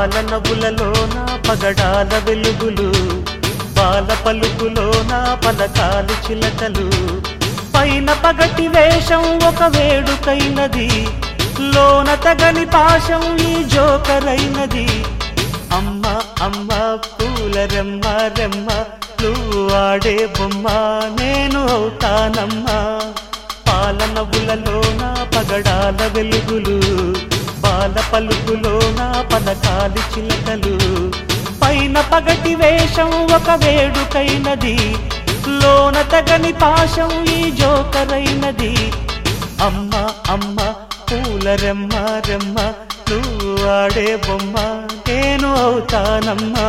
పాలనబులలోన పగడాల వెలుగులు బాల పలుకులోన పలకాలు చిలకలు పైన పగటి వేషం ఒక వేడుకైనది లోన తగని పాశం ఈ జోకరైనది అమ్మ అమ్మ పూల రెమ్మ రెమ్మ నువ్వు ఆడే బొమ్మ నేను అవుతానమ్మా పాలనవులలోన పగడాల వెలుగులు బాల పలుకులోన పలకాలి చిలకలు పైన పగటి వేషం ఒక వేడుకైనది లోన తగని పాశం ఈ జోకరైనది అమ్మ అమ్మ పూల రెమ్మ రెమ్మ నువ్వు ఆడే బొమ్మ నేను అవుతానమ్మా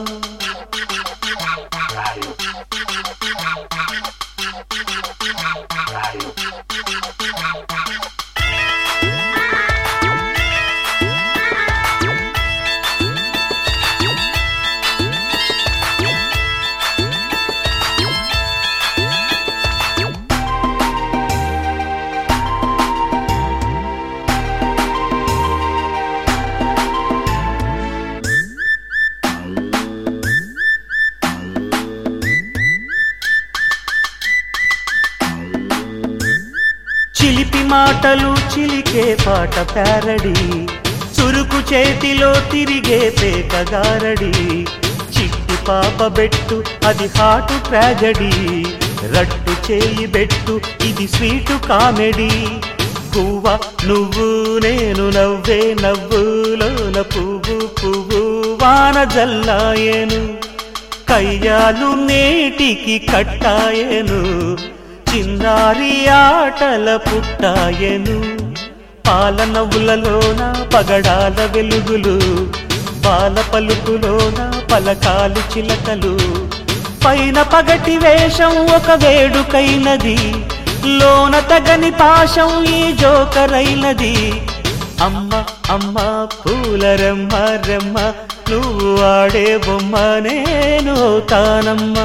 చిలిపి మాటలు చిలికే పాట ప్యారడి చురుకు చేతిలో తిరిగే పేకగారడి చిట్టి పాప బెట్టు అది హాటు ట్రాజడీ రట్టు చేయి బెట్టు ఇది స్వీటు కామెడీ పువ్వ నువ్వు నేను నవ్వే నవ్వులోన పువ్వు పువ్వు వాన జల్లాయేను కయ్యాలు నేటికి కట్టాయెను చిన్నారి ఆటల పుట్టాయెను పాలనవులలోన పగడాల వెలుగులు బాల పలుకులోన పలకాలు చిలకలు పైన పగటి వేషం ఒక వేడుకైనది లోన తగని పాశం ఈ జోకరైనది అమ్మ అమ్మ పూల రెమ్మ రెమ్మ నువ్వు ఆడే బొమ్మ నేను అవుతానమ్మా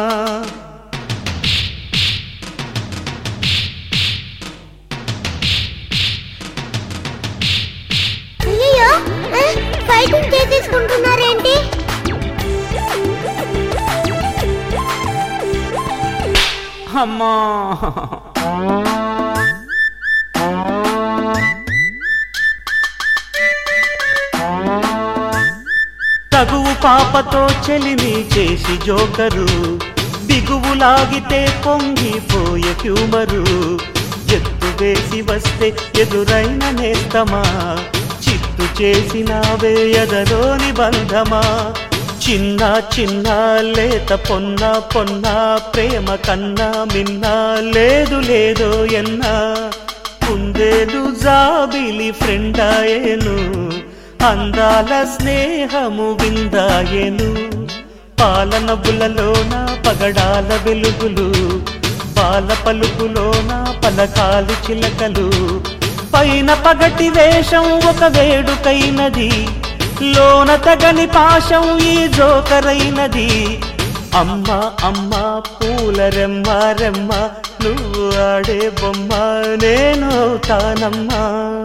అయ్యో ఫైటింగ్ చేసేసుకుంటున్నారేంటి అమ్మా తగువు పాపతో చెలిని చేసి జోకరు దిగువులాగితే పొంగిపోయే హ్యూమరు ఎత్తు వేసి వస్తే ఎదురైన నేస్తమా చిత్తు చేసినావే ఎదలోని బంధమా చిన్న చిన్న లేత పొన్న పొన్న ప్రేమ కన్నా మిన్న లేదు లేదో ఎన్నా కుందేలు జాబిలి ఫ్రెండ్ అయ్యేను అందాల స్నేహము విందాయెను పాలన బులలోన పగడాల వెలుగులు బాల పలుకులోన పలకాలు చిలకలు పైన పగటి వేషం ఒక వేడుకైనది లోన తగని పాశం ఈ జోకరైనది అమ్మ అమ్మ పూల రెమ్మ రెమ్మ నువ్వు ఆడే బొమ్మ నేను అవుతానమ్మా